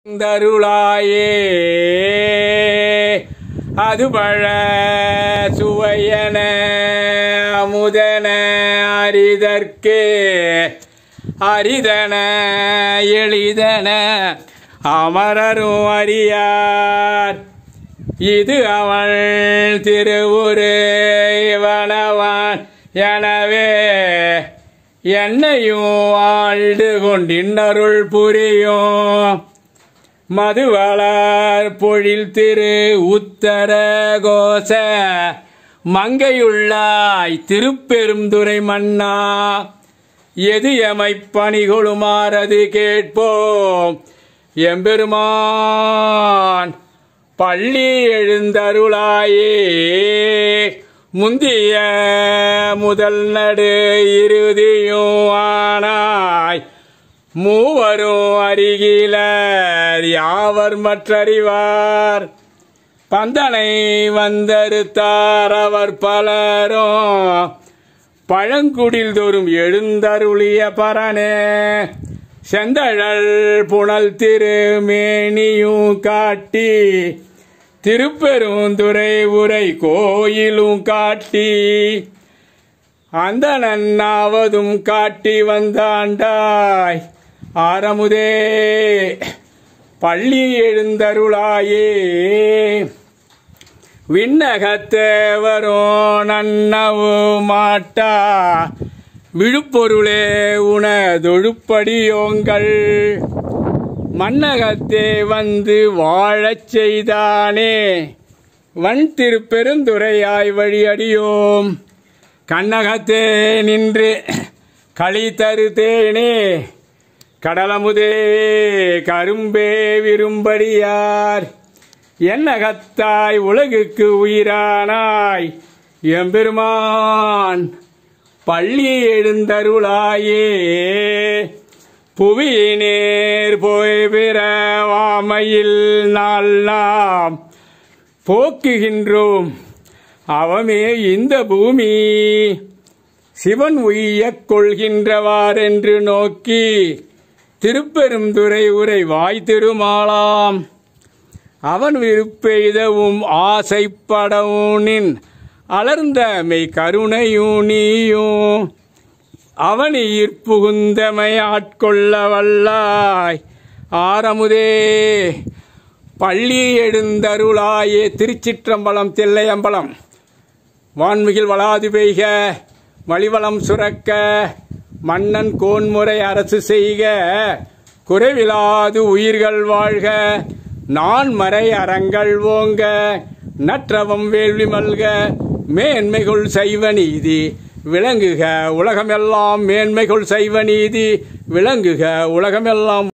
தருளாயே அது பழ சுவையன அமுதன அரிதற்கே அரிதன எளிதன அமரரும் அறியார் இது அவள் திருவுரு இவனவன் எனவே என்னையும் ஆண்டு கொண்டின்னருள் புரியும் மதுவளர் பொழில் திரு உத்தர கோச மங்கையுள்ளாய் திருப்பெருந்துறை மன்னா எது எமைப் பணிகொளுமாறது கேட்போம் எம்பெருமான் பள்ளி எழுந்தருளாயே முந்திய முதல் நடு இறுதியும் ஆனாய் மூவரும் அருகிலர் யாவர் மற்றறிவார் பந்தனை வந்தறுத்தார் அவர் பலரும் பழங்குடில் தோறும் எழுந்தருளிய பரனே செந்தழல் புனல் திருமேனியும் காட்டி திருப்பெருந்துறை உரை கோயிலும் காட்டி அந்த நன்னாவதும் காட்டி வந்தாண்டாய் ஆரமுதே பள்ளி எழுந்தருளாயே விண்ணகத்தேவரோ நன்னவு மாட்டா விழுப்பொருளே உனதொழுப்படியோங்கள் மன்னகத்தே வந்து வாழச் செய்தானே வன் திருப்பெருந்துரையாய் வழியடியோம் கண்ணகத்தே நின்று களி தருதேனே கடலமுதே கரும்பே விரும்படியார் என்னகத்தாய் உலகுக்கு உயிரானாய் எம்பெருமான் பள்ளி எழுந்தருளாயே புவியினேர் போய் பிறவாமையில் நாள் நாம் போக்குகின்றோம் அவமே இந்த பூமி சிவன் உய்யக் கொள்கின்றவாரென்று நோக்கி திருப்பெருந்துறை உரை வாய் திருமாலாம் அவன் விருப்பெய்தவும் ஆசைப்படவுனின் அலர்ந்த மெய் கருணையும் நீயும் அவன் ஈர்ப்புகுந்தமை ஆட்கொள்ள வல்லாய் ஆரமுதே பள்ளி எழுந்தருளாயே திருச்சிற்றம்பலம் தில்லையம்பலம் வான்மிகில் வளாது பெய்க வழிவளம் சுரக்க மன்னன் கோன்முறை அரசு செய்க குறைவிலாது உயிர்கள் வாழ்க நான் மறை அறங்கள் ஓங்க நற்றவம் வேள்வி மல்க மேன்மைகள் சைவ நீதி விளங்குக உலகமெல்லாம் மேன்மைகள் சைவ நீதி விளங்குக உலகமெல்லாம்